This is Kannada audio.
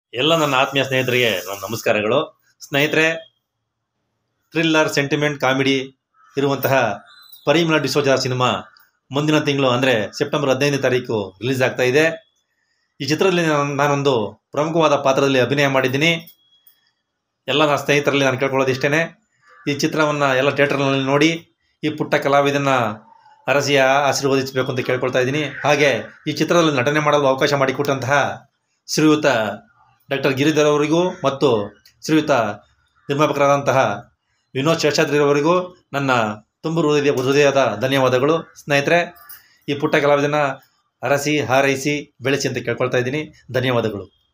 ಎಲ್ಲ ನನ್ನ ಆತ್ಮೀಯ ಸ್ನೇಹಿತರಿಗೆ ನನ್ನ ನಮಸ್ಕಾರಗಳು ಸ್ನೇಹಿತರೆ ಥ್ರಿಲ್ಲರ್ ಸೆಂಟಿಮೆಂಟ್ ಕಾಮಿಡಿ ಇರುವಂತಹ ಪರಿಮಳ ಡಿಸೋಜಾ ಸಿನಿಮಾ ಮುಂದಿನ ತಿಂಗಳು ಅಂದರೆ ಸೆಪ್ಟೆಂಬರ್ ಹದಿನೈದನೇ ತಾರೀಕು ರಿಲೀಸ್ ಆಗ್ತಾ ಇದೆ ಈ ಚಿತ್ರದಲ್ಲಿ ನಾನು ನಾನೊಂದು ಪ್ರಮುಖವಾದ ಪಾತ್ರದಲ್ಲಿ ಅಭಿನಯ ಮಾಡಿದ್ದೀನಿ ಎಲ್ಲ ನನ್ನ ಸ್ನೇಹಿತರಲ್ಲಿ ನಾನು ಕೇಳ್ಕೊಳ್ಳೋದು ಇಷ್ಟೇ ಈ ಚಿತ್ರವನ್ನು ಎಲ್ಲ ಥಿಯೇಟರ್ನಲ್ಲಿ ನೋಡಿ ಈ ಪುಟ್ಟ ಕಲಾವಿದನ ಅರಸಿಯ ಆಶೀರ್ವದಿಸಬೇಕು ಅಂತ ಕೇಳ್ಕೊಳ್ತಾ ಇದ್ದೀನಿ ಹಾಗೆ ಈ ಚಿತ್ರದಲ್ಲಿ ನಟನೆ ಮಾಡಲು ಅವಕಾಶ ಮಾಡಿಕೊಟ್ಟಂತಹ ಶ್ರೀಯುತ ಡಾಕ್ಟರ್ ಗಿರಿಧರ್ ಅವರಿಗೂ ಮತ್ತು ಶ್ರೀಯುತ ನಿರ್ಮಾಪಕರಾದಂತಹ ವಿನೋದ್ ಶೇಷಾದ್ರಿಯವರಿಗೂ ನನ್ನ ತುಂಬ ಹೃದಯ ಹೃದಯದ ಧನ್ಯವಾದಗಳು ಸ್ನೇಹಿತರೆ ಈ ಪುಟ್ಟ ಕಲಾವಿದನ ಅರಸಿ ಹಾರೈಸಿ ಬೆಳೆಸಿ ಅಂತ ಕೇಳ್ಕೊಳ್ತಾ ಇದ್ದೀನಿ ಧನ್ಯವಾದಗಳು